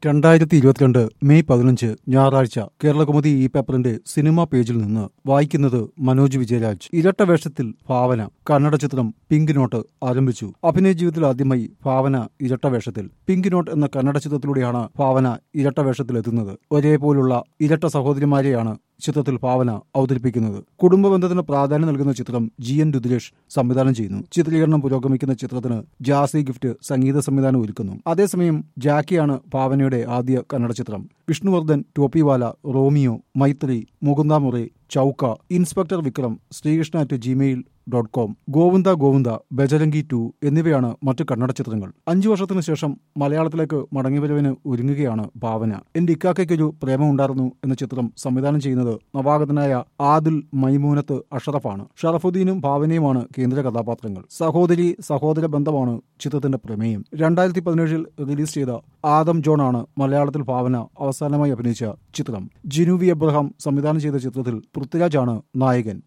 രണ്ടായിരത്തി ഇരുപത്തിരണ്ട് മെയ് പതിനഞ്ച് ഞായറാഴ്ച കേരളകൗമുദി ഈ പേപ്പറിന്റെ സിനിമാ പേജിൽ നിന്ന് വായിക്കുന്നത് മനോജ് വിജയരാജ് ഇരട്ട വേഷത്തിൽ ഭാവന കന്നഡ ചിത്രം പിങ്ക് നോട്ട് ആരംഭിച്ചു അഭിനയ ജീവിതത്തിൽ ആദ്യമായി ഭാവന ഇരട്ട വേഷത്തിൽ പിങ്ക് നോട്ട് എന്ന കന്നഡ ചിത്രത്തിലൂടെയാണ് ഭാവന ഇരട്ട വേഷത്തിലെത്തുന്നത് ഒരേപോലുള്ള ഇരട്ട സഹോദരിമാരെയാണ് ചിത്രത്തിൽ ഭാവന അവതരിപ്പിക്കുന്നത് കുടുംബ ബന്ധത്തിന് പ്രാധാന്യം നൽകുന്ന ചിത്രം ജി എൻ രുദ്രേഷ് സംവിധാനം ചെയ്യുന്നു ചിത്രീകരണം പുരോഗമിക്കുന്ന ചിത്രത്തിന് ജാസി ഗിഫ്റ്റ് സംഗീത സംവിധാനം ഒരുക്കുന്നു അതേസമയം ജാക്കിയാണ് ഭാവനയുടെ ആദ്യ കന്നഡ ചിത്രം Vishnuvardhan Topiwala Romeo Maithri Mukunda Murari Chowka inspector Vikram Srikrishna at Gmail dot com Govinda Govinda Bajarangi two എന്നിവയാണ് മറ്റ് കന്നഡ ചിത്രങ്ങൾ അഞ്ചു വർഷത്തിനു ശേഷം മലയാളത്തിലേക്ക് മടങ്ങിവരവിന് ഒരുങ്ങുകയാണ് ഭാവന എന്റെ ഇക്കാക്കയ്ക്കൊരു പ്രേമമുണ്ടായിരുന്നു എന്ന ചിത്രം സംവിധാനം ചെയ്യുന്നത് നവാഗതനായ ആദിൽ മൈമൂനത്ത് അഷറഫാണ് ഷറഫുദ്ദീനും ഭാവനയുമാണ് കേന്ദ്ര കഥാപാത്രങ്ങൾ സഹോദരി സഹോദര ബന്ധമാണ് ചിത്രത്തിന്റെ പ്രമേയം രണ്ടായിരത്തി പതിനേഴിൽ റിലീസ് ചെയ്ത ആദം ജോൺ ആണ് മലയാളത്തിൽ ഭാവന അവസാനമായി അഭിനയിച്ച ചിത്രം ജിനുവി എബ്രഹാം സംവിധാനം ചെയ്ത ചിത്രത്തിൽ പൃഥ്വിരാജാണ് നായകൻ